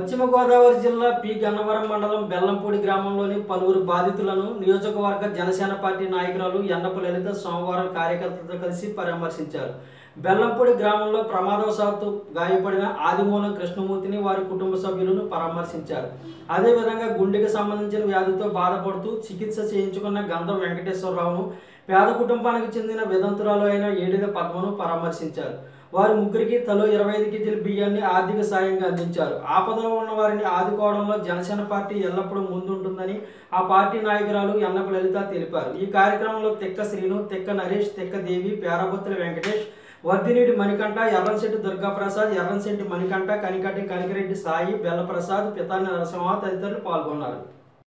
పశ్చిమ గోదావరి జిల్లా పి గన్నవరం మండలం బెల్లంపూడి గ్రామంలోని పలువురు బాధితులను నియోజకవర్గ జనసేన పార్టీ నాయకురాలు ఎన్నపు లలిత సోమవారం కార్యకర్తలతో కలిసి పరామర్శించారు బెల్లంపూడి గ్రామంలో ప్రమాదవశాత్తు గాయపడిన ఆదిమూలం కృష్ణమూర్తిని వారి కుటుంబ సభ్యులను పరామర్శించారు అదేవిధంగా గుండెకి సంబంధించిన వ్యాధితో బాధపడుతూ చికిత్స చేయించుకున్న గంధం వెంకటేశ్వరరావును పేద కుటుంబానికి చెందిన విదంతురాలు అయిన ఏడిద పద్మను పరామర్శించారు వారి ముగ్గురికి తలో ఇరవై ఐదు కేజీల బియ్యాన్ని ఆర్థిక సాయంగా అందించారు ఆపదలో ఉన్న వారిని ఆదుకోవడంలో జనసేన పార్టీ ఎల్లప్పుడూ ముందుంటుందని ఆ పార్టీ నాయకురాలు ఎన్నపు లలిత తెలిపారు ఈ కార్యక్రమంలో తెక్క శ్రీను తెక్క నరేష్ తెక్క దేవి పేరబొత్తుల వెంకటేష్ వర్ధినీటి మణికంఠ ఎర్రంశెట్టి దుర్గాప్రసాద్ ఎర్రంశెట్టి మణికంఠ కనికటి కనికిరెడ్డి సాయి బెల్లప్రసాద్ పితాని నరసింహ తదితరులు పాల్గొన్నారు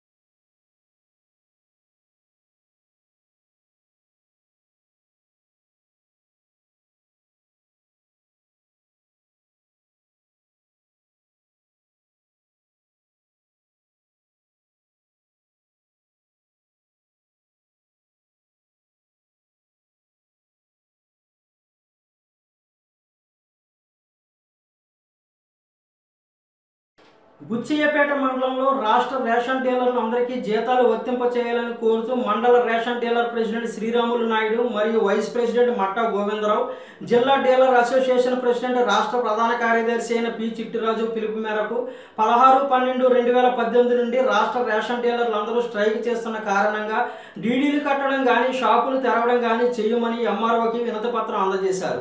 బుచ్చియ్యపేట మండలంలో రాష్ట్ర రేషన్ డీలర్లు అందరికీ జీతాలు వర్తింప చేయాలని కోరుతూ మండల ration dealer president Sriramulu Naidu మరియు వైస్ ప్రెసిడెంట్ మట్టా గోవిందరావు జిల్లా డీలర్ అసోసియేషన్ ప్రెసిడెంట్ రాష్ట్ర ప్రధాన కార్యదర్శి అయిన పి చిట్టిరాజు పిలుపు మేరకు పదహారు పన్నెండు రెండు వేల పద్దెనిమిది నుండి రాష్ట్ర రేషన్ డీలర్లు అందరూ స్ట్రైక్ చేస్తున్న కారణంగా డీడీలు కట్టడం కానీ షాపులు తెరవడం కానీ చేయమని ఎంఆర్ఓకి వినతి పత్రం అందజేశారు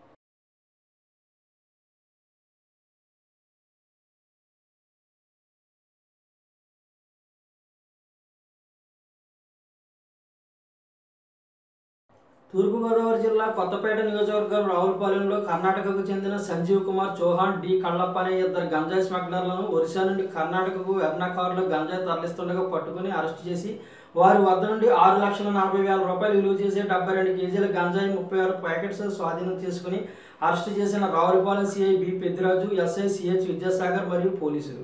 తూర్పుగోదావరి జిల్లా కొత్తపేట నియోజకవర్గం రావులపాలెంలో కర్ణాటకకు చెందిన సంజీవ్ కుమార్ చౌహాన్ డి కళ్ళప్ప అనే ఇద్దరు గంజాయి స్మగ్లర్లను ఒరిస్సా నుండి కర్ణాటకకు వెర్నా కారులో గంజాయి తరలిస్తుండగా పట్టుకుని అరెస్ట్ చేసి వారి వద్ద నుండి ఆరు లక్షల నలభై వేల రూపాయలు విలువ చేసే డెబ్బై రెండు కేజీల గంజాయి ముప్పై ఆరు ప్యాకెట్స్ స్వాధీనం చేసుకుని అరెస్ట్ చేసిన Ravulapalem CI B Peddiraju SI CH Vidyasagar మరియు పోలీసులు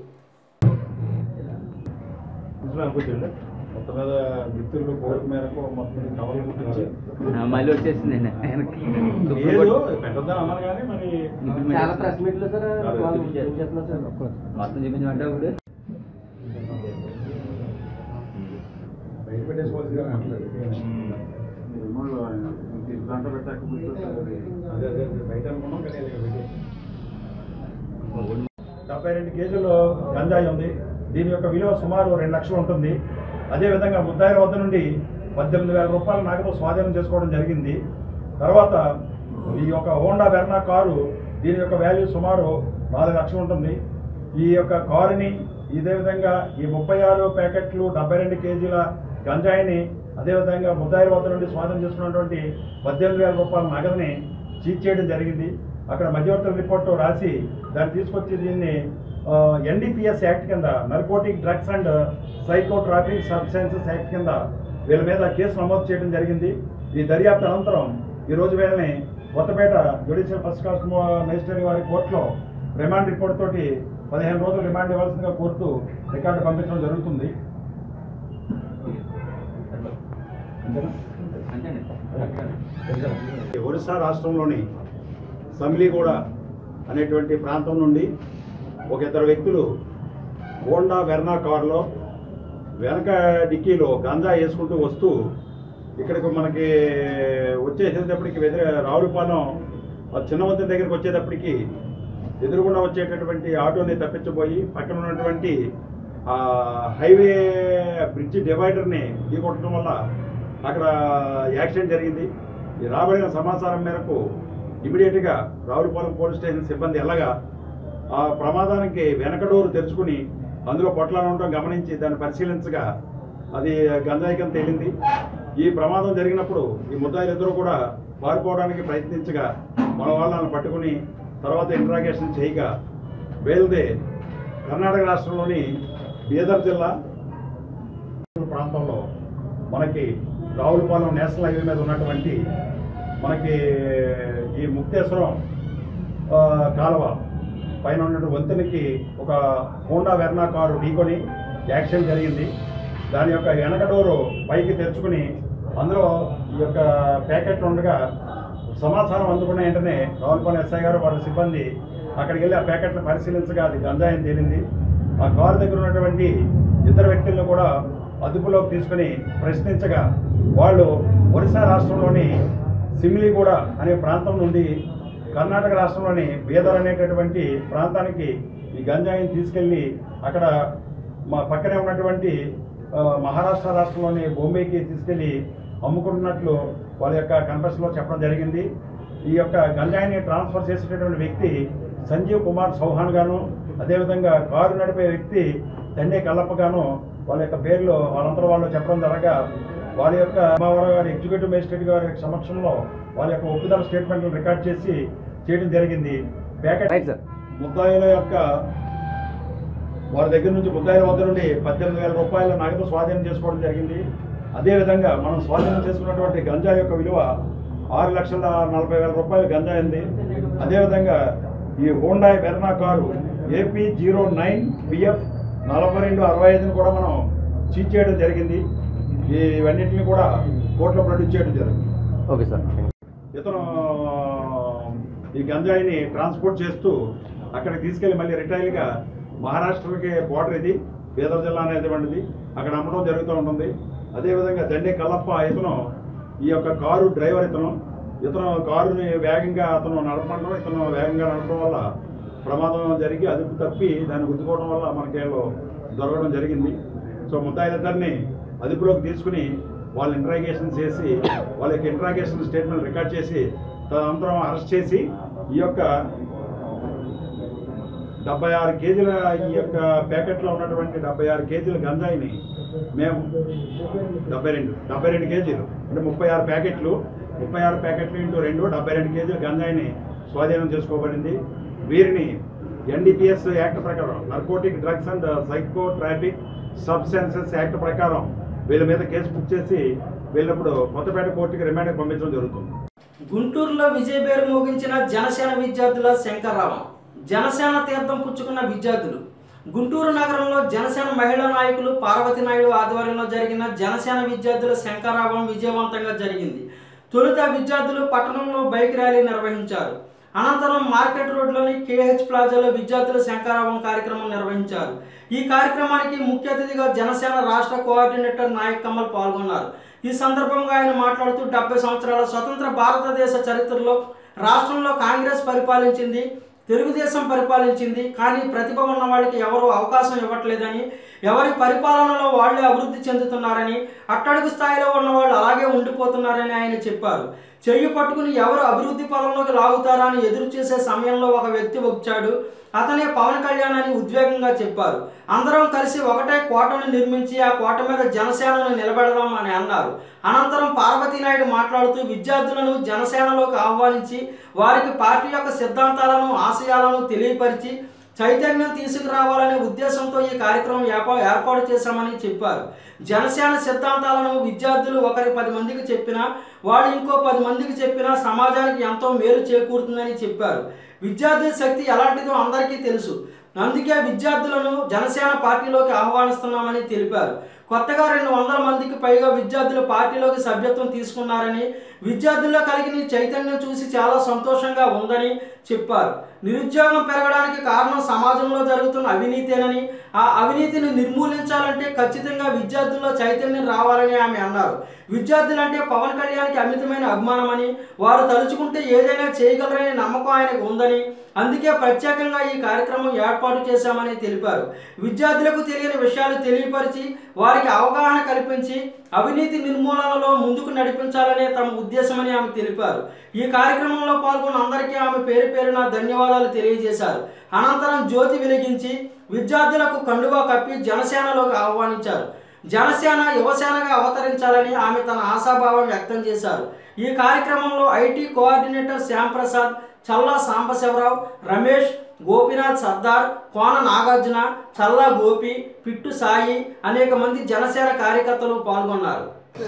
అనుకుంటుండే మొత్తం మీద మిత్రులు కోరిక మేరకు మొత్తం మీద కవర్ గుర్తించి మళ్ళీ వచ్చేసిందండి ఆయనకి లేదు పెట్టద్దని అన్నారు కానీ మరి చాలా ప్రెస్ మీట్లు సార్ వాళ్ళు చేస్తున్నారు సార్ మొత్తం చూపించమంటే ఇప్పుడు బయట పెట్టేసుకోవాల్సిందిగా మాట్లాడు. అదే, అదే, అదే, బయట అనుకున్నాం కానీ అది పెట్టేసి. డెబ్బై రెండు కేజీలు గంజాయి ఉంది దీని యొక్క విలువ సుమారు రెండు లక్షలు ఉంటుంది అదేవిధంగా ముద్దాయిల వద్ద నుండి పద్దెనిమిది వేల రూపాయల నగదు స్వాధీనం చేసుకోవడం జరిగింది తర్వాత ఈ యొక్క హోండా వెర్నా కారు దీని యొక్క వాల్యూ సుమారు నాలుగు లక్షలు ఉంటుంది ఈ యొక్క కారుని ఇదే విధంగా ఈ ముప్పై ఆరు ప్యాకెట్లు డెబ్బై రెండు కేజీల గంజాయిని అదేవిధంగా ముద్దాయిల వద్ద నుండి స్వాధీనం చేసుకున్నటువంటి పద్దెనిమిది వేల రూపాయల నగదుని చీజ్ చేయడం జరిగింది అక్కడ మధ్యవర్తుల రిపోర్టు రాసి దాన్ని తీసుకొచ్చి దీన్ని ఎన్డీపీఎస్ యాక్ట్ కింద narcotic drugs and psychotropic substances act కింద వీళ్ళ మీద కేసు నమోదు చేయడం జరిగింది ఈ దర్యాప్తు అనంతరం ఈ రోజు వీళ్ళని Kothapeta judicial first class magistrate వారి కోర్టులో రిమాండ్ రిపోర్ట్ తోటి పదిహేను రోజులు రిమాండ్ ఇవ్వాల్సిందిగా కోరుతూ రికార్డు పంపించడం జరుగుతుంది అంతేనా? అంతేనండి ఒరిస్సా రాష్ట్రంలోని సమిలిగూడ అనేటువంటి ప్రాంతం నుండి ఒక ఇద్దరు వ్యక్తులు హోండా వెర్నా కారులో వెనక డిక్కీలో గంజా వేసుకుంటూ వస్తూ ఇక్కడికి మనకి వచ్చేసేటప్పటికి వెదిరే రావులపాలెం ఆ చిన్న వంతెన దగ్గరికి వచ్చేటప్పటికి ఎదురుగుండా వచ్చేటటువంటి ఆటోని తప్పించబోయి పక్కన ఉన్నటువంటి ఆ హైవే బ్రిడ్జి డివైడర్ని ఢీకొట్టడం వల్ల అక్కడ యాక్సిడెంట్ జరిగింది ఈ రాబడిన సమాచారం మేరకు ఇమీడియట్గా రావులపాలెం పోలీస్ స్టేషన్ సిబ్బంది వెళ్ళగా ఆ ప్రమాదానికి వెనక డోరు తెరుచుకుని అందులో పొట్లాలు ఉండటం గమనించి దాన్ని పరిశీలించగా అది గంజాయి కింద తేలింది ఈ ప్రమాదం జరిగినప్పుడు ఈ ముద్దాయిలిద్దరూ కూడా పారిపోవడానికి ప్రయత్నించగా మన వాళ్ళని పట్టుకుని తర్వాత ఇంట్రాగేషన్ చేయగా వేల్దే కర్ణాటక రాష్ట్రంలోని బీదర్ జిల్లా ప్రాంతంలో మనకి రావులపాలెం నేషనల్ హైవే మీద ఉన్నటువంటి మనకి ఈ ముక్తేశ్వరం ఆ, కాలువ పైన ఉన్న వంతెనకి ఒక హోండా వెర్నా కారు ఢీకొని యాక్సిడెంట్ జరిగింది దాని యొక్క వెనక డోరు పైకి తెరుచుకుని అందులో ఈ యొక్క ప్యాకెట్లు ఉండగా సమాచారం అందుకున్న వెంటనే రావులపల్లి ఎస్ఐ గారు వాళ్ళ సిబ్బంది అక్కడికి వెళ్ళి ఆ ప్యాకెట్ను పరిశీలించగా అది గంజాయి తేలింది ఆ కారు దగ్గర ఉన్నటువంటి ఇతర వ్యక్తులను కూడా అదుపులోకి తీసుకుని ప్రశ్నించగా వాళ్ళు ఒరిస్సా రాష్ట్రంలోని సిమ్లిగూడ అనే ప్రాంతం నుండి కర్ణాటక రాష్ట్రంలోని బీదర్ అనేటటువంటి ప్రాంతానికి ఈ గంజాయిని తీసుకెళ్ళి అక్కడ మా పక్కనే ఉన్నటువంటి ఆ, మహారాష్ట్ర రాష్ట్రంలోని బొంబేకి తీసుకెళ్ళి అమ్ముకుంటున్నట్లు వాళ్ళ యొక్క కన్ఫెషన్లో చెప్పడం జరిగింది ఈ యొక్క గంజాయిని ట్రాన్స్ఫర్ చేసేటటువంటి వ్యక్తి సంజీవ్ కుమార్ చౌహాన్ గాను అదేవిధంగా కారు నడిపే వ్యక్తి దండే కల్లప్ప గాను వాళ్ళ యొక్క పేర్లు వాళ్ళందరూ వాళ్ళు చెప్పడం జరగా వాళ్ళ యొక్క రామారావు గారి ఎగ్జిక్యూటివ్ మేజిస్ట్రేట్ గారి సమక్షంలో వాళ్ళ యొక్క ఒప్పుదల స్టేట్మెంట్ రికార్డ్ చేసి చేయడం జరిగింది ప్యాకెట్ రైట్ సార్ ముద్దాయిల యొక్క వారి దగ్గర నుంచి ముద్దాయిల వద్ద నుండి పద్దెనిమిది వేల రూపాయల నగదు స్వాధీనం చేసుకోవడం జరిగింది అదేవిధంగా మనం స్వాధీనం చేసుకున్నటువంటి గంజా యొక్క విలువ ఆరు లక్షల నలభై వేల రూపాయలు గంజా అయింది అదేవిధంగా ఈ Hyundai Verna car AP zero nine BF నలభై రెండు అరవై ఐదుని కూడా మనం చీజ్ చేయడం జరిగింది ఈ ఇవన్నింటిని కూడా కోర్టులో ప్రొడ్యూస్ చేయడం జరిగింది ఓకే సార్ ఇతను ఈ గంజాయిని ట్రాన్స్పోర్ట్ చేస్తూ అక్కడికి తీసుకెళ్లి మళ్ళీ రిటైల్గా మహారాష్ట్రకి బోర్డర్ ఇది బీదర్ జిల్లా అనేటువంటిది అక్కడ అమ్మడం జరుగుతూ ఉంటుంది అదేవిధంగా దండే కల్లప్ప ఇతను ఈ యొక్క కారు డ్రైవర్ ఇతను ఇతను కారుని వేగంగా అతను నడపడం ఇతను వేగంగా నడపడం వల్ల ప్రమాదం జరిగి అదుపు తప్పి దాన్ని గుద్దుకోవడం వల్ల మనకి ఏదో దొరకడం జరిగింది సో ముద్దాయిలిద్దరిని అదుపులోకి తీసుకుని వాళ్ళు ఇంట్రాగేషన్ చేసి వాళ్ళ యొక్క ఇంట్రాగేషన్ స్టేట్మెంట్ రికార్డ్ చేసి తదనంతరం అరెస్ట్ చేసి ఈ యొక్క డెబ్బై ఆరు కేజీల ఈ యొక్క ప్యాకెట్లో ఉన్నటువంటి డెబ్బై ఆరు కేజీల గంజాయిని మేము డెబ్బై రెండు డెబ్బై రెండు కేజీలు అంటే ముప్పై ఆరు ప్యాకెట్లు ముప్పై ఆరు ప్యాకెట్లు ఇంటూ రెండు డెబ్బై రెండు కేజీల గంజాయిని స్వాధీనం చేసుకోబడింది వీరిని ఎన్డీపీఎస్ యాక్ట్ ప్రకారం narcotic drugs and psychotropic substances act ప్రకారం వీళ్ళ మీద కేసు బుక్ చేసి వీళ్ళప్పుడు కొత్తపేట కోర్టుకి రిమాండ్కి పంపించడం జరుగుతుంది గుంటూరులో విజయబేరు మోగించిన జనసేన విద్యార్థుల శంకర్రావం జనసేన తీర్థం పుచ్చుకున్న విద్యార్థులు గుంటూరు నగరంలో జనసేన మహిళా నాయకులు పార్వతి నాయుడు ఆధ్వర్యంలో జరిగిన జనసేన విద్యార్థుల శంకరావం విజయవంతంగా జరిగింది తొలుత విద్యార్థులు పట్టణంలో బైక్ ర్యాలీ నిర్వహించారు అనంతరం మార్కెట్ రోడ్లోని కేహెచ్ ప్లాజాలో విద్యార్థుల శంకరావం కార్యక్రమం నిర్వహించారు ఈ కార్యక్రమానికి ముఖ్య అతిథిగా జనసేన రాష్ట్ర కోఆర్డినేటర్ నాయక్ కమల్ పాల్గొన్నారు ఈ సందర్భంగా ఆయన మాట్లాడుతూ డెబ్బై సంవత్సరాల స్వతంత్ర భారతదేశ చరిత్రలో రాష్ట్రంలో కాంగ్రెస్ పరిపాలించింది తెలుగుదేశం పరిపాలించింది కానీ ప్రతిభ ఉన్న వాళ్ళకి ఎవరు అవకాశం ఇవ్వట్లేదని ఎవరి పరిపాలనలో వాళ్ళే అభివృద్ధి చెందుతున్నారని అట్టడుగు స్థాయిలో ఉన్న వాళ్ళు అలాగే ఉండిపోతున్నారని ఆయన చెప్పారు చెయ్యి పట్టుకుని ఎవరు అభివృద్ధి పొలంలోకి లాగుతారా అని ఎదురు చూసే సమయంలో ఒక వ్యక్తి వచ్చాడు అతనే పవన్ కళ్యాణ్ అని ఉద్వేగంగా చెప్పారు అందరం కలిసి ఒకటే కోటను నిర్మించి ఆ కోట మీద జనసేనను నిలబెడదాం అని అన్నారు అనంతరం పార్వతీనాయుడు మాట్లాడుతూ విద్యార్థులను జనసేనలోకి ఆహ్వానించి వారికి పార్టీ యొక్క సిద్ధాంతాలను ఆశయాలను తెలియపరిచి చైతన్యం తీసుకురావాలనే ఉద్దేశంతో ఈ కార్యక్రమం ఏర్పా- ఏర్పాటు చేశామని చెప్పారు జనసేన సిద్ధాంతాలను విద్యార్థులు ఒకరి పది మందికి చెప్పినా వాళ్ళు ఇంకో పది మందికి చెప్పినా సమాజానికి ఎంతో మేలు చేకూరుతుందని చెప్పారు విద్యార్థి శక్తి ఎలాంటిదో అందరికీ తెలుసు అందుకే విద్యార్థులను జనసేన పార్టీలోకి ఆహ్వానిస్తున్నామని తెలిపారు కొత్తగా రెండు వందల మందికి పైగా విద్యార్థులు పార్టీలోకి సభ్యత్వం తీసుకున్నారని విద్యార్థుల్లో కలిగిన ఈ చైతన్యం చూసి చాలా సంతోషంగా ఉందని చెప్పారు నిరుద్యోగం పెరగడానికి కారణం సమాజంలో జరుగుతున్న అవినీతేనని ఆ అవినీతిని నిర్మూలించాలంటే ఖచ్చితంగా విద్యార్థుల్లో చైతన్యం రావాలని ఆమె అన్నారు విద్యార్థులంటే పవన్ కళ్యాణ్కి అమితమైన అభిమానమని వారు తలుచుకుంటే ఏదైనా చేయగలరనే నమ్మకం ఆయనకు ఉందని అందుకే ప్రత్యేకంగా ఈ కార్యక్రమం ఏర్పాటు చేశామని తెలిపారు విద్యార్థులకు తెలియని విషయాలు తెలియపరిచి వారికి అవగాహన కల్పించి అవినీతి నిర్మూలనలో ముందుకు నడిపించాలనే తమ ఉద్దేశమని ఆమె తెలిపారు ఈ కార్యక్రమంలో పాల్గొన్న అందరికీ ఆమె పేరు పేరున ధన్యవాదాలు తెలియజేశారు అనంతరం జ్యోతి వెలిగించి విద్యార్థులకు కండువా కప్పి జనసేనలోకి ఆహ్వానించారు జనసేన యువసేనగా అవతరించాలని ఆమె తన ఆశాభావం వ్యక్తం చేశారు ఈ కార్యక్రమంలో ఐటీ కోఆర్డినేటర్ శ్యాంప్రసాద్ చల్లా సాంబశివరావు రమేష్ గోపీనాథ్ సర్దార్ కోన నాగార్జున చల్లా గోపి పిట్టు సాయి అనేక మంది జనసేన కార్యకర్తలు పాల్గొన్నారు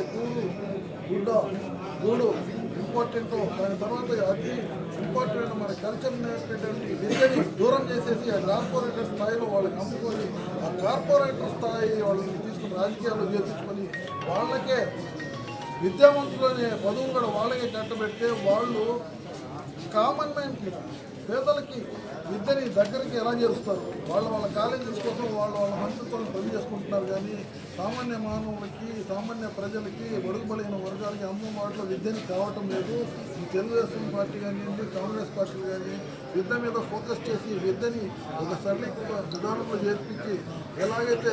గుడ్డ గూడు ఇంపార్టెంట్ దాని తర్వాత అతి ఇంపార్టెంట్ మన కల్చర్ నేర్పేటువంటి విద్యని దూరం చేసేసి ఆ కార్పొరేటర్ స్థాయిలో వాళ్ళకి అమ్ముకొని ఆ కార్పొరేటర్ స్థాయి వాళ్ళని తీసుకుని రాజకీయాల్లో చేర్చుకొని వాళ్ళకే విద్యావంతులు అనే పదవులు కూడా వాళ్ళకే కట్టబెడితే వాళ్ళు కామన్ మ్యాన్కి పేదలకి విద్యని దగ్గరికి ఎలా చేరుస్తారు వాళ్ళ వాళ్ళ కాలేజీల కోసం వాళ్ళ వాళ్ళ మంత్రిత్వాలు పని చేసుకుంటున్నారు కానీ సామాన్య మానవులకి సామాన్య ప్రజలకి బడుగుబలైన వర్గాలకి అందుబాటులో విద్యని కావటం లేదు ఈ తెలుగుదేశం పార్టీ కానివ్వండి కాంగ్రెస్ పార్టీ కానీ విద్య మీద ఫోకస్ చేసి విద్యని ఒక సరళీకృత విధానంలో చేర్పించి ఎలాగైతే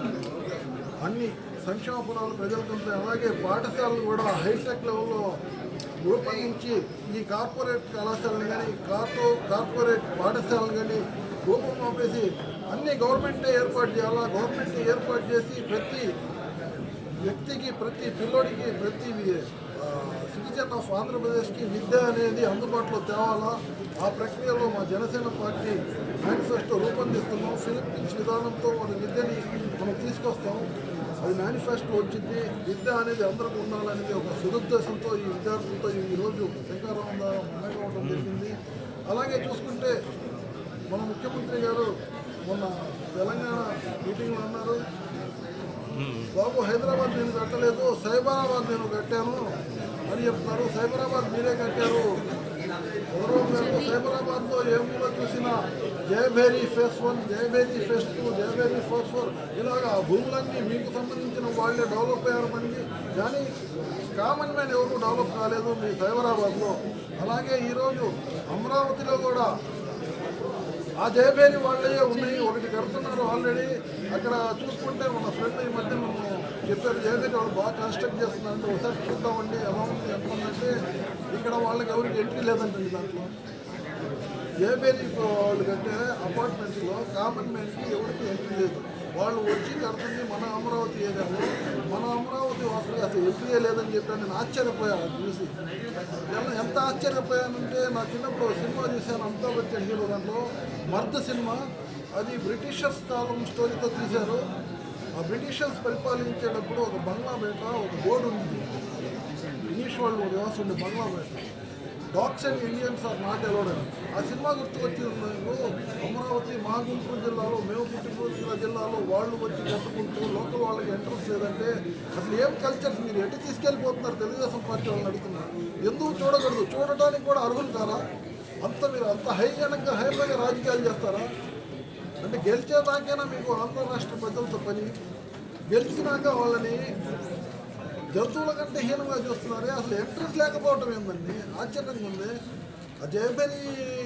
అన్ని సంక్షేమ పదాలు ప్రజలకు అందుతాయి. అలాగే పాఠశాలలు కూడా హైటెక్ లెవెల్లో రూపొందించి ఈ కార్పొరేట్ కళాశాలను కానీ కార్పో కార్పొరేట్ పాఠశాలలు కానీ రూపం ఆపేసి అన్ని గవర్నమెంటే ఏర్పాటు చేయాలా గవర్నమెంట్ ఏర్పాటు చేసి ప్రతి వ్యక్తికి ప్రతి పిల్లోడికి ప్రతి సిటిజన్ ఆఫ్ ఆంధ్రప్రదేశ్కి విద్య అనేది అందుబాటులో తేవాలా ఆ ప్రక్రియలో మా జనసేన పార్టీ మేనిఫెస్టో రూపొందిస్తున్నాం ఫిలిప్పీన్స్ విధానంతో మన విద్యని మనం తీసుకొస్తాం అది మేనిఫెస్టో వచ్చింది విద్య అనేది అందరికీ ఉండాలనేది ఒక సదుద్దేశంతో ఈ విద్యార్థులతో ఈ రోజు శంకారం కావడం జరిగింది అలాగే చూసుకుంటే మన ముఖ్యమంత్రి గారు మొన్న తెలంగాణ మీటింగ్లో అన్నారు బాబు హైదరాబాద్ నేను కట్టలేదు సైబరాబాద్ నేను కట్టాను అని చెప్తున్నారు సైబరాబాద్ మీరే కట్టారు చంద్రబాబు గారు సైబరాబాద్లో ఏ మూల చూసినా Jayabheri phase one Jayabheri phase two Jayabheri phase four ఇలాగ ఆ భూములన్నీ మీకు సంబంధించిన వాళ్ళే డెవలప్ అయ్యారు మనకి కానీ కామన్ మ్యాన్ ఎవరు డెవలప్ కాలేదు మీ సైబరాబాద్లో అలాగే ఈరోజు అమరావతిలో కూడా ఆ జయభేరి వాళ్ళే ఉన్నాయి ఒకటి కడుతున్నారు ఆల్రెడీ అక్కడ చూసుకుంటే మన ఫ్రెండ్ ఈ మధ్య మనం చెప్పారు జయభేరి వాళ్ళు బాగా కన్స్ట్రక్ట్ చేస్తున్నారంటే ఒకసారి చూద్దామండి ఎలా ఉంది ఎంతంటే ఇక్కడ వాళ్ళకి ఎవరికి ఎంట్రీ లేదంటండి దాంట్లో జయభేరి వాళ్ళు కట్టే అపార్ట్మెంట్స్లో కామన్ మ్యాన్కి ఎవరికి ఎంట్రీ లేదు వాళ్ళు వచ్చి కడుతుంది మన అమరావతి ఏరియాలో మన అమరావతి వాసులు అసలు ఎంట్రీ లేదని చెప్పి నేను ఆశ్చర్యపోయాను అది చూసి ఎలా- ఎంత ఆశ్చర్యపోయానంటే నా చిన్నప్పుడు ఒక సినిమా చూశాను అమితాబ్ బచ్చన్ హీరో దాంట్లో మర్ద్ సినిమా అది బ్రిటిషర్స్ కాలం స్టోరీతో తీశారు ఆ బ్రిటిషర్స్ పరిపాలించేటప్పుడు ఒక బంగ్లా బయట ఒక బోర్డు ఉంది ఇంగ్లీష్ వాళ్ళు వ్యవస్థ ఉండే బంగ్లా బయట dogs and Indians are not allowed అని ఆ సినిమా గుర్తుకొచ్చింది నాకు అమరావతి మా గుంటూరు జిల్లాలో మేము పుట్టినరోజు జిల్లాలో వాళ్ళు వచ్చి కట్టుకుంటూ లోకల్ వాళ్ళకి ఎంట్రన్స్ లేదంటే అసలు ఏం కల్చర్స్ మీరు ఎటు తీసుకెళ్ళిపోతున్నారు తెలుగుదేశం పార్టీ వాళ్ళని అడుగుతున్నారు ఎందుకు చూడకూడదు చూడటానికి కూడా అర్హులు కారా అంత మీరు అంత హైజనక్గా హైఫైగా రాజకీయాలు చేస్తారా అంటే గెలిచేదాకైనా మీకు ఆంధ్ర రాష్ట్ర ప్రజలతో పని గెలిచినాక వాళ్ళని జంతువుల కంటే హీనంగా చూస్తున్నారే అసలు ఎంట్రెన్స్ లేకపోవటం ఏందండి ఆశ్చర్యంగా ఉంది ఆ జయబెరి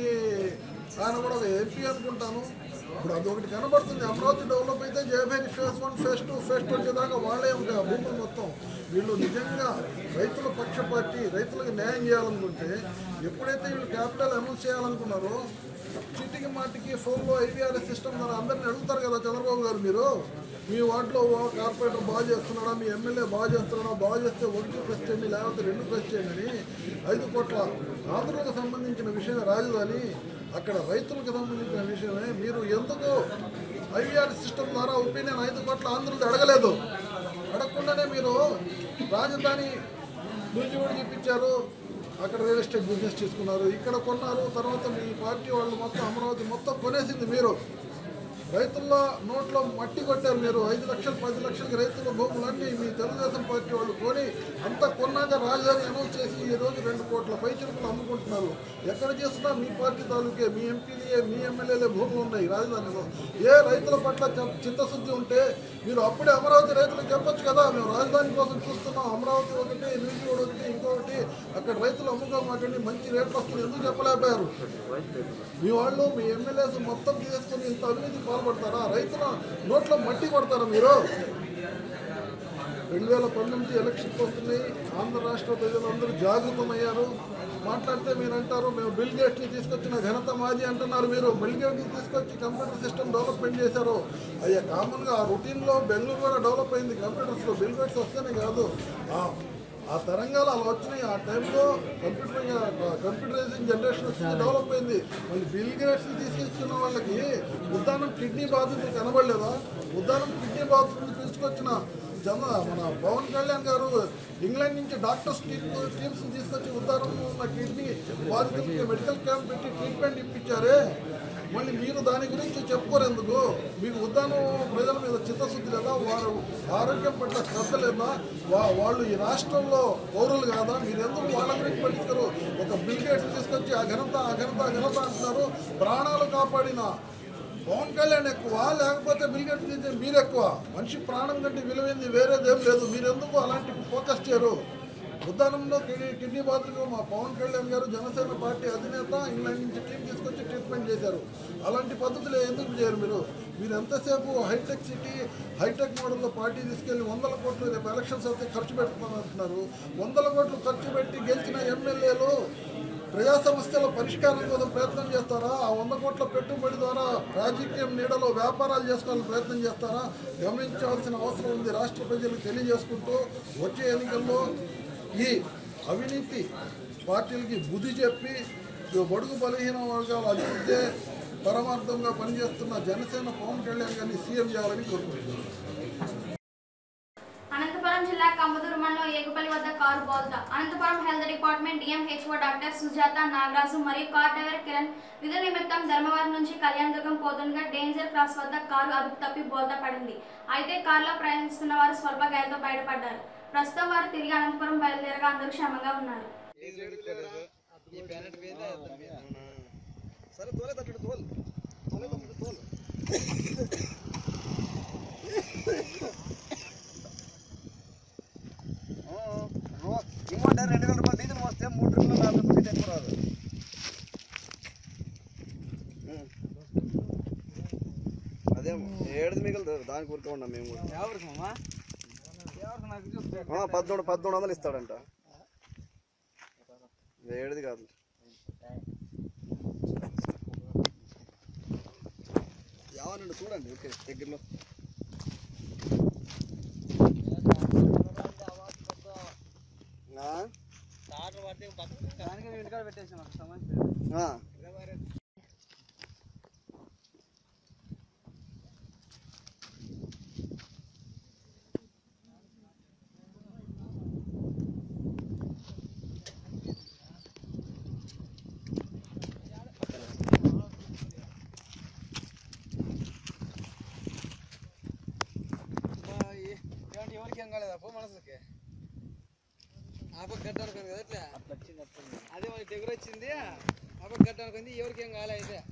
ఆయన కూడా ఒక ఎంపీ అనుకుంటాను ఇప్పుడు అది ఒకటి కనబడుతుంది అమరావతి డెవలప్ అయితే Jayabheri phase one phase two phase twenty దాకా వాళ్ళే ఉంటాయి ఆ భూములు మొత్తం వీళ్ళు నిజంగా రైతుల పక్షపాటి రైతులకు న్యాయం చేయాలనుకుంటే ఎప్పుడైతే వీళ్ళు క్యాపిటల్ అనౌన్స్ చేయాలనుకున్నారో చీటికి మాటికి ఫోన్లో ఐవీఆర్ఎస్ సిస్టమ్ ద్వారా అందరిని అడుగుతారు కదా చంద్రబాబు గారు మీరు మీ వార్డులో కార్పొరేటర్ బాగా చేస్తున్నాడా మీ ఎమ్మెల్యే బాగా చేస్తున్నాడా బాగా చేస్తే ఒకటి ప్రెస్ చేయండి లేకపోతే రెండు ప్రెస్ చేయండి అని ఐదు కోట్ల ఆంధ్రులకు సంబంధించిన విషయమే రాజధాని అక్కడ రైతులకు సంబంధించిన విషయమే మీరు ఎందుకు ఐవీఆర్ సిస్టమ్ ద్వారా ఒపీనియన్ ఐదు కోట్ల ఆంధ్రులు అడగలేదు అడగకుండానే మీరు రాజధాని నూజివీడు చూపించారు అక్కడ రియల్ ఎస్టేట్ బిజినెస్ చేసుకున్నారు ఇక్కడ కొన్నారు తర్వాత మీ పార్టీ వాళ్ళు మొత్తం అమరావతి మొత్తం కొనేసింది మీరు రైతుల్లో నోట్లో మట్టి కొట్టారు మీరు ఐదు లక్షలు పది లక్షలకి రైతుల భూములన్నీ మీ తెలుగుదేశం పార్టీ వాళ్ళు కొని అంతా కొన్నాక రాజధాని అనౌన్స్ చేసి ఈ రోజు రెండు కోట్ల పైచిలుకలు అమ్ముకుంటున్నారు ఎక్కడ చేస్తున్నా మీ పార్టీ తాలూకే మీ ఎంపీలే మీ ఎమ్మెల్యేలే భూములు ఉన్నాయి రాజధానిలో ఏ రైతుల పట్ల చి- చిత్తశుద్ధి ఉంటే మీరు అప్పుడే అమరావతి రైతులకు చెప్పొచ్చు కదా మేము రాజధాని కోసం చూస్తున్నాం అమరావతి ఒకటి నూజివీడు ఒకటి ఇంకొకటి అక్కడ రైతులు అమ్ముకోమాకండి మంచి రేట్లు వస్తుంది ఎందుకు చెప్పలేకపోయారు మీ వాళ్ళు మీ ఎమ్మెల్యేస్ మొత్తం తీసుకొని ఇంత అవినీతి పాల్పడతారా రైతుల నోట్లో మట్టి కొడతారా మీరు రెండు వేల పంతొమ్మిది ఎలక్షన్స్ వస్తున్నాయి ఆంధ్ర రాష్ట్ర ప్రజలందరూ జాగృతమయ్యారు మాట్లాడితే మీరు అంటారు మేము బిల్ గేట్స్ని తీసుకొచ్చిన ఘనత మాది అంటున్నారు మీరు బిల్ గేట్ని తీసుకొచ్చి కంప్యూటర్ సిస్టమ్ డెవలప్మెంట్ చేశారు అయ్యా కామన్గా ఆ రొటీన్లో బెంగళూరు కూడా డెవలప్ అయింది కంప్యూటర్స్లో బిల్ గేట్స్ వస్తేనే కాదు ఆ ఆ తరంగాలు అలా వచ్చినాయి ఆ టైంలో కంప్యూటర్ కంప్యూటరైజింగ్ జనరేషన్ వచ్చింది డెవలప్ అయింది మళ్ళీ బిల్ గేట్స్ తీసుకొచ్చిన వాళ్ళకి ఉద్దానం కిడ్నీ బాధితులు కనబడలేదా ఉద్దానం కిడ్నీ బాధితులు తీసుకొచ్చిన జన మన పవన్ కళ్యాణ్ గారు ఇంగ్లాండ్ నుంచి డాక్టర్స్ టీమ్స్ తీసుకొచ్చి ఉద్దానం ఉన్న కిడ్నీ బాధితులకి మెడికల్ క్యాంప్ పెట్టి ట్రీట్మెంట్ ఇప్పించారే మళ్ళీ మీరు దాని గురించి చెప్పుకోరెందుకు మీకు ఉద్దానం ప్రజల మీద చిత్తశుద్ధి లేదా వారు ఆరోగ్యం పట్ల శ్రద్ధ లేదా వా వాళ్ళు ఈ రాష్ట్రంలో పౌరులు కాదా మీరు ఎందుకు వాళ్ళ గురించి పట్టించరు ఒక బిల్ గేట్స్ తీసుకొచ్చి ఆ ఘనత ఆ ఘనత ఆ ఘనత అంటున్నారు ప్రాణాలు కాపాడిన పవన్ కళ్యాణ్ ఎక్కువ లేకపోతే బిల్ గేట్స్ తీసే మీరు ఎక్కువ మనిషి ప్రాణం కంటే విలువైంది వేరేదేం లేదు మీరు ఎందుకు అలాంటి ఫోకస్ చేయరు ఉద్దానంలో కిడ్నీ కిడ్నీ బాధితులకు మా పవన్ కళ్యాణ్ గారు జనసేన పార్టీ అధినేత ఇంగ్లాండ్ నుంచి టీం తీసుకొచ్చి ట్రీట్మెంట్ చేశారు అలాంటి పద్ధతులు ఎందుకు చేయరు మీరు మీరు ఎంతసేపు హైటెక్ సిటీ హైటెక్ మోడల్లో పార్టీ తీసుకెళ్లి వందల కోట్లు రేపు ఎలక్షన్స్ అయితే ఖర్చు పెట్టుకోమంటున్నారు వందల కోట్లు ఖర్చు పెట్టి గెలిచిన ఎమ్మెల్యేలు ప్రజా సమస్యల పరిష్కారం కోసం ప్రయత్నం చేస్తారా ఆ వంద కోట్ల పెట్టుబడి ద్వారా రాజకీయం నీడలో వ్యాపారాలు చేసుకోవాలని ప్రయత్నం చేస్తారా గమనించాల్సిన అవసరం ఉంది రాష్ట్ర ప్రజలకు తెలియజేసుకుంటూ వచ్చే ఎన్నికల్లో ఈ అవినీతి పార్టీలకి బుద్ధి చెప్పి ఈ బడుగు బలహీన వర్గాల అభివృద్ధి పరమార్థంగా పనిచేస్తున్న జనసేన పవన్ కళ్యాణ్ గారిని సీఎం చేయాలని కోరుకుంటున్నాను అనంతపురం జిల్లా కమ్మదూరు మండలం ఏగుపల్లి వద్ద కారు బోల్తా Anantapuram health department DMHO doctor Sujatha Nagaraju మరియు కార్ డ్రైవర్ కిరణ్ విధుల నిమిత్తం ధర్మవరం నుంచి కళ్యాణదుర్గం పోతుండగా డేంజర్ క్రాస్ వద్ద కారు అదుపు తప్పి బోల్తా పడింది అయితే కారులో ప్రయాణిస్తున్న వారు స్వల్ప గాయాలతో బయటపడ్డారు ప్రస్తుతం వారు తిరిగి అనంతపురం బయలుదేరగా అందరూ క్షేమంగా ఉన్నారు ఇమ్మంటే రెండు వేల రూపాయలు డీజిల్ వస్తే మూడు ట్రిప్లు నాలుగు ట్రిప్లు ఎక్కువ రాదు అదే ఏడుది మిగులుతుంది దానికి ఊరికే ఉన్నాం మేము కూడా ఆ, పద్దెనిమిది పద్దెనిమిది వందలు ఇస్తాడంట ఏడుది కాదు ఎవరండి చూడండి ఓకే దగ్గరలో ఆ? ఆ. ఎవరికి ఏం కాలేదా పో మనసులకి ఆపక గడ్డానికి కదా ఎట్లా అదే మన దగ్గర వచ్చింది ఆపక గడ్డానికి ఎవరికి ఏం కాలే అయితే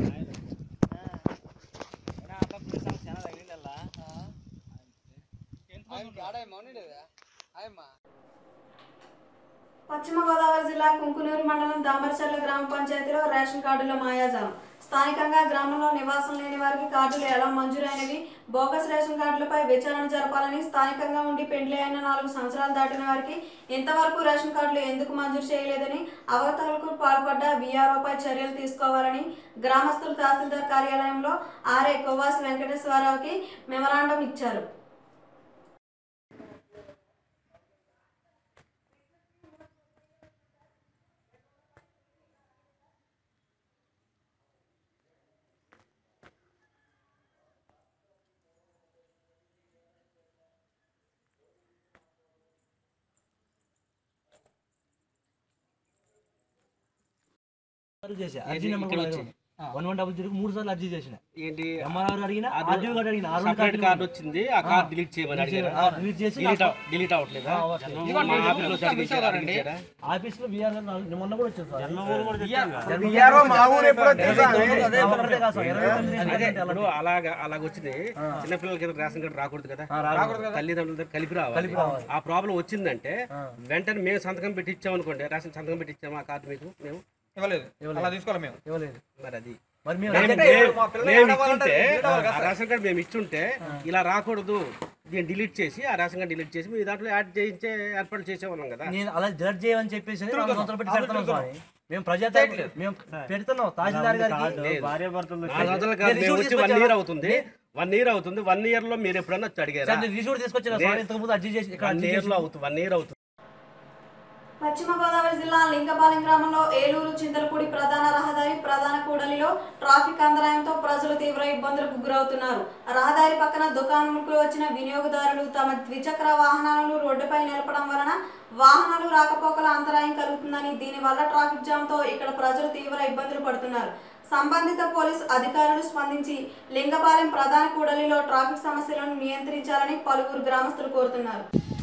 ఆడాయమ్మా ఉండేదా ఆయమ్మా పశ్చిమ గోదావరి జిల్లా కుంకునూరు మండలం దామరచర్ల గ్రామ పంచాయతీలో రేషన్ కార్డుల మాయాజాలం స్థానికంగా గ్రామంలో నివాసం లేని వారికి కార్డులు ఎలా మంజూరైనవి బోగస్ రేషన్ కార్డులపై విచారణ జరపాలని స్థానికంగా ఉండి పెండ్లి అయిన నాలుగు సంవత్సరాలు దాటిన వారికి ఇంతవరకు రేషన్ కార్డులు ఎందుకు మంజూరు చేయలేదని అవకతవకలకు పాల్పడ్డ వీఆర్ఓపై చర్యలు తీసుకోవాలని గ్రామస్తులు తహసీల్దార్ కార్యాలయంలో ఆర్ఏ కొవ్వాసి వెంకటేశ్వరరావుకి మెమరాండం ఇచ్చారు చేసా అర్జీ number one one double zero మూడు సార్లు అర్జీ చేసిన ఏంటి ఎంఆర్ఆర్ అడిగిన ఆర్డీఓ గారు అడిగిన ఆరు సపరేట్ కార్డు వచ్చింది ఆ కార్డు డిలీట్ చేయమని అడిగారా డిలీట్ చేసి డిలీట్ అవ- డిలీట్ అవ్వట్లేదా మా ఆఫీస్లో అడిగించారా? అడిగించారా? ఆఫీస్ లో విఆర్ మొన్న కూడా వచ్చారు సార్ అదే ఇప్పుడు అలాగా అలాగ వచ్చింది చిన్నపిల్లలకి ఏదో రేషన్ కార్డు రాకూడదు కదా తల్లిదండ్రులతో కలిపి రావాలి ఆ ప్రాబ్లం వచ్చిందంటే వెంటనే మేము సంతకం పెట్టి ఇచ్చాం అనుకోండి రేషన్ సంతకం పెట్టి ఇచ్చాము ఆ కార్డు మీకు మేము ఇవ్వలేదు అలా తీసుకోవాలి మేము ఇవ్వలేదు మరి అది మరి మేము మేము- అంటే మేము- మా పిల్లలు మేము ఆడవాళ్ళంటే ఇచ్చుంటే delete అవ్వాలి కదా ఆ రేషన్ కార్డు మేము ఇచ్చుంటే ఇలా రాకూడదు దీన్ని డిలీట్ చేసి ఆ రేషన్ కార్డు డిలీట్ చేసి మీ దాంట్లో యాడ్ చేయించే ఏర్పాటు చేసేవాళ్ళం కదా నేను అలా జడ్జ్ చేయమని చెప్పేసి నాలుగు సంవత్సరాలు పెట్టి పెడుతున్నాం స్వామి మేము ప్రజా మేము పెడుతున్నాం తహసీల్దార్ గారికి లేదు. భార్యాభర్తలు నాలుగు వందలు కాదు, మేము వచ్చి వన్ ఇయర్ అవుతుంది వన్ ఇయర్ అవుతుంది వన్ ఇయర్ లో మీరు ఎప్పుడన్నా వచ్చి అడిగారా రిసూట్ తీసుకొచ్చిన స్వామి ఇంతకు ముందు అర్జీ చేసి ఇక్కడ వన్ అర్జీ ఇయర్ చేసి లో అవుతుంది వన్ ఇయర్ అవుతుంది పశ్చిమ గోదావరి జిల్లా లింగపాలెం గ్రామంలో ఏలూరు చింతలపూడి ప్రధాన రహదారి ప్రధాన కూడలిలో ట్రాఫిక్ అంతరాయంతో ప్రజలు తీవ్ర ఇబ్బందులకు గురవుతున్నారు రహదారి పక్కన దుకాణాలకు వచ్చిన వినియోగదారులు తమ ద్విచక్ర వాహనాలను రోడ్డుపై నిలపడం వలన వాహనాలు రాకపోకల అంతరాయం కలుగుతుందని దీనివల్ల ట్రాఫిక్ జామ్ తో ఇక్కడ ప్రజలు తీవ్ర ఇబ్బందులు పడుతున్నారు సంబంధిత పోలీసు అధికారులు స్పందించి లింగపాలెం ప్రధాన కూడలిలో ట్రాఫిక్ సమస్యలను నియంత్రించాలని పలువురు గ్రామస్తులు కోరుతున్నారు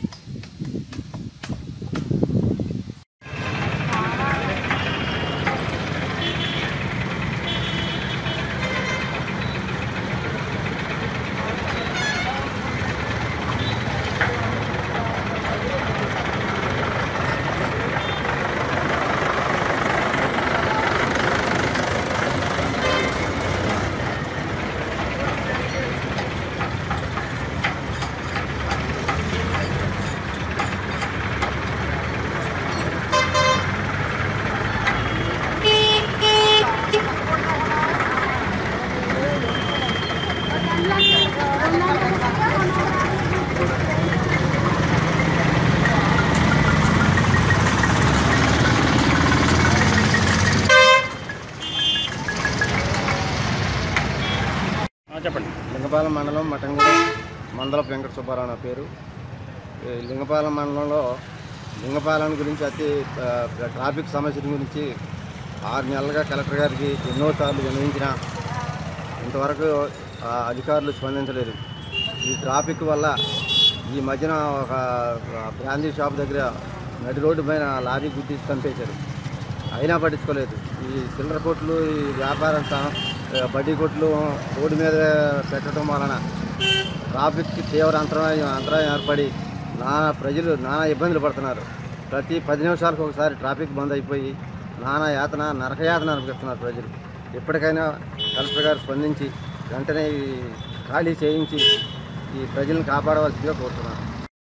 చెప్పండి లింగపాలెం మండలం మటంగూడెం మందల వెంకట సుబ్బారావు నా పేరు ఈ లింగపాలెం మండలంలో లింగపాలెం గురించి అతి ఆ, ట్రాఫిక్ సమస్యల గురించి ఆరు నెలలుగా కలెక్టర్ గారికి ఎన్నోసార్లు విన్నవించిన ఇంతవరకు ఆ, అధికారులు స్పందించలేదు ఈ ట్రాఫిక్ వల్ల ఈ మధ్యన ఒక ఆ, బ్రాందీ షాప్ దగ్గర నడి రోడ్డు పైన లారీ గుద్ది చంపేశారు అయినా పట్టించుకోలేదు ఈ చిల్లర కొట్లు ఈ వ్యాపారం స- బడ్డీ కొట్లు రోడ్డు మీద పెట్టడం వలన ట్రాఫిక్కి తీవ్ర అంతరాయం అంతరాయం ఏర్పడి నానా ప్రజలు నానా ఇబ్బందులు పడుతున్నారు ప్రతి పది నిమిషాలకు ఒకసారి ట్రాఫిక్ బంద్ అయిపోయి నానా యాతన నరకయాతన అనిపిస్తున్నారు ప్రజలు ఇప్పటికైనా కలెక్టర్ గారు స్పందించి వెంటనే ఈ ఖాళీ చేయించి ఈ ప్రజలను కాపాడవలసిందిగా కోరుతున్నాను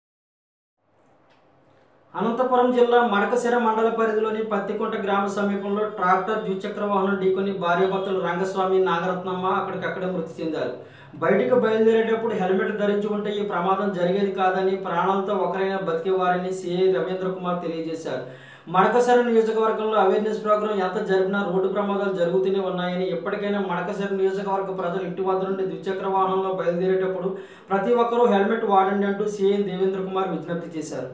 అనంతపురం జిల్లా మడకశిర మండల పరిధిలోని పత్తికుంట గ్రామ సమీపంలో ట్రాక్టర్ ద్విచక్ర వాహనం ఢీకొని భార్యాభర్తలు రంగస్వామి నాగరత్నమ్మ అక్కడికక్కడే మృతి చెందారు బయటకు బయలుదేరేటప్పుడు హెల్మెట్ ధరించి ఉంటే ఈ ప్రమాదం జరిగేది కాదని ప్రాణాలతో ఒకరైనా బతికేవారని సిఐ రవీంద్ర కుమార్ తెలియజేశారు మడకశిర నియోజకవర్గంలో అవేర్నెస్ ప్రోగ్రాం ఎంత జరిపినా రోడ్డు ప్రమాదాలు జరుగుతూనే ఉన్నాయని ఎప్పటికైనా మడకశిర నియోజకవర్గ ప్రజలు ఇంటి వద్ద నుండి ద్విచక్ర వాహనంలో బయలుదేరేటప్పుడు ప్రతి ఒక్కరూ హెల్మెట్ వాడండి అంటూ సిఐ దేవేంద్ర కుమార్ విజ్ఞప్తి చేశారు